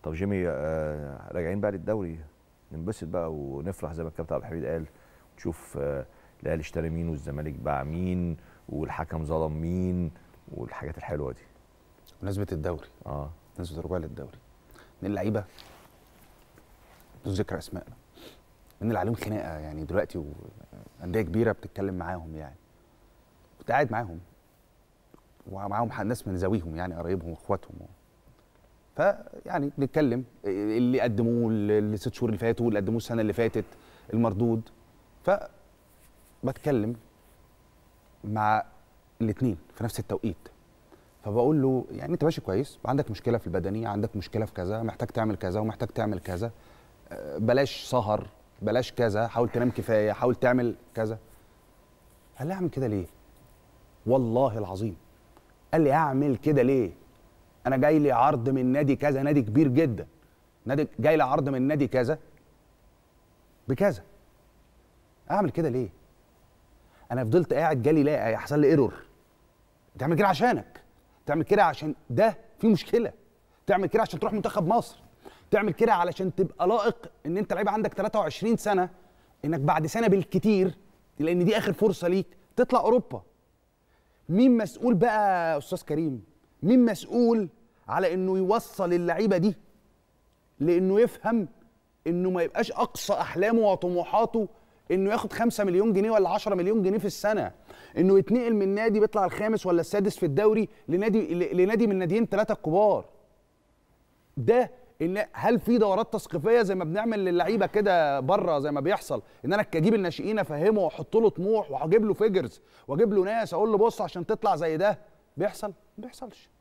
طب جيمي آه راجعين بقى للدوري ننبسط بقى ونفرح زي ما الكابتن عبد الحميد قال نشوف آه الاهلي اشترى مين والزمالك باع مين والحكم ظلم مين والحاجات الحلوه دي بمناسبه الدوري اه بمناسبه الرجوع للدوري من اللعيبه بدون ذكر اسماء من اللي عليهم خناقه يعني دلوقتي وانديه كبيره بتتكلم معاهم يعني كنت قاعد معاهم ومعاهم ح- ناس من ذويهم يعني قرايبهم واخواتهم فيعني بنتكلم اللي قدموه ال- الست شهور اللي فاتوا واللي قدموه السنه اللي فاتت المردود ف بتكلم مع الاثنين في نفس التوقيت فبقول له يعني انت ماشي كويس عندك مشكله في البدني عندك مشكله في كذا محتاج تعمل كذا ومحتاج تعمل كذا آه، بلاش سهر بلاش كذا حاول تنام كفايه حاول تعمل كذا قال لي اعمل كده ليه والله العظيم قال لي اعمل كده ليه انا جاي لي عرض من نادي كذا نادي كبير جدا نادي جاي لي عرض من نادي كذا بكذا اعمل كده ليه انا فضلت قاعد جالي لا يحصل لي ايرور تعمل كده عشانك تعمل كده عشان ده في مشكله تعمل كده عشان تروح منتخب مصر تعمل كده علشان تبقى لائق ان انت لعيب عندك 23 سنه انك بعد سنه بالكتير لان دي اخر فرصه ليك تطلع اوروبا مين مسؤول بقى يا استاذ كريم مين مسؤول على انه يوصل اللعيبه دي لانه يفهم انه ما يبقاش اقصى احلامه وطموحاته انه ياخد 5 مليون جنيه ولا 10 مليون جنيه في السنه انه يتنقل من نادي بيطلع الخامس ولا السادس في الدوري لنادي ل- لنادي من ناديين ثلاثه الكبار ده ان هل في دورات تثقيفيه زي ما بنعمل للعيبه كده بره زي ما بيحصل ان انا اجيب الناشئين افهمه واحط له طموح واجيب له فيجرز واجيب له ناس اقول له بص عشان تطلع زي ده بيحصل ما بيحصلش